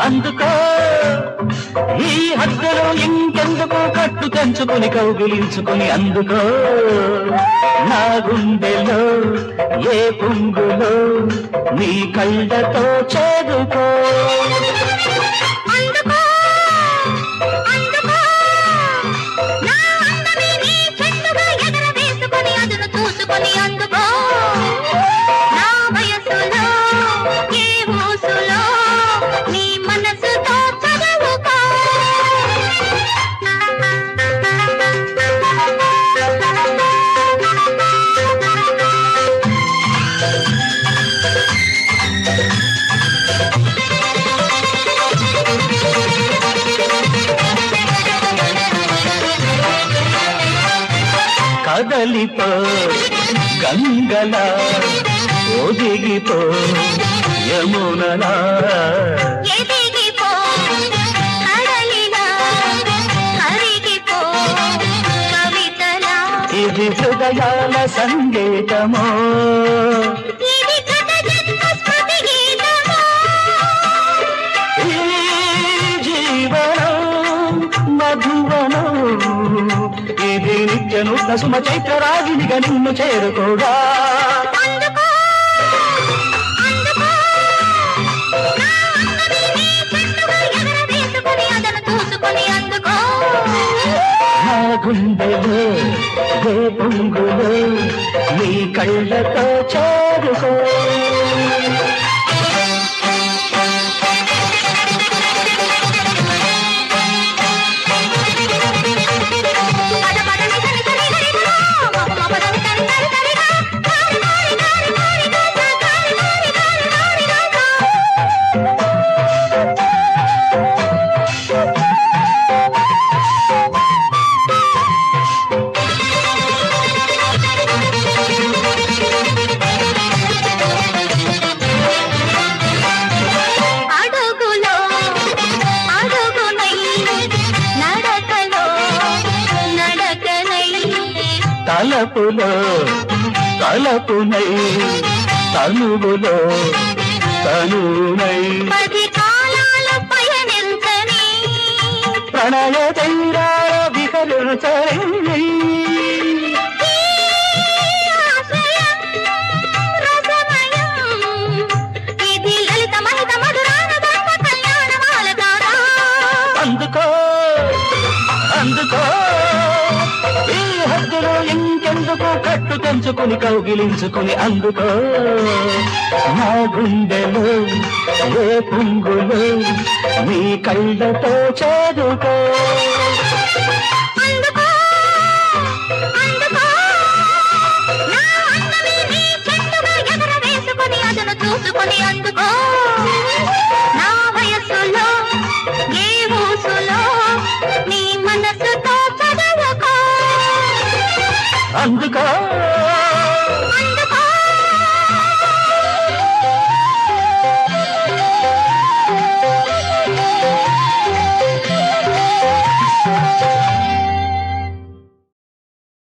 అందుకో ఈ హద్దులో ఇంకెందుకు కట్టు తెంచుకుని కౌగిలించుకుని అందుకో నా గుండెలో ఏ పుంగులో నీ కళ్ళతో చేదుకో అందుకో అందుకో నా అందమే నీ చెట్టుగా ఎగరవేసుకొని అదును చూసుకొని అందుకో నా వయసులో ఏ ఊసులో నీ మనసుతో చదువుకో కదలిపో గంగల ఒదిగిపో యమునలా ఎదిగిపో కడలిలా కరిగిపో కవితలా ఇది హృదయాల సంగీతమో ఇది గత జన్మ స్మృతి గీతమా ఈ జీవనం మధువనం ఇది నిత్య నూతన సుమ చైత్ర రాగినిగా నిన్ను చేరుకోగా అందుకో అందుకో నా అందమే నీ చెట్టుగా ఎగరవేసుకొని అదను చూసుకొని అందుకో నా గుండెలో ఏ పొంగులో నీ కళ్ళతో చేరుకో పద పద ని సని సని గరిగా మమ మమ పద ని సని సని గరిగా గారి గారి గారి గారి గారి గారి గారి గారి గారి గారి అడుగులో అడుగునై నడకలో నడకనై తలపులో తలపునై తనువులో తనునై పది కాలాలు పయనించని ప్రణయ తీరాల విహరించని ఈ ఆశయం రసమయం. ఇది లలిత మహిత మధురాన ధర్మ కళ్యాణమాల ద్వారా అందుకో అందుకో ఈ హద్దులో ఇంకెందుకు కట్టు తెంచుకుని కౌగిలించుకుని అందుకో నా గుండెలో ఏ పుంగులు నీ కళ్ళతో చేదుకో అందుకో అందుకో నా అందమే నీ చెట్టుగా ఎగరవేసుకొని అదను చూసుకొని అందుకో నా వయసులో ఏ ఊసులో నీ మనసుతో చదువుకో అందుకో అందుకో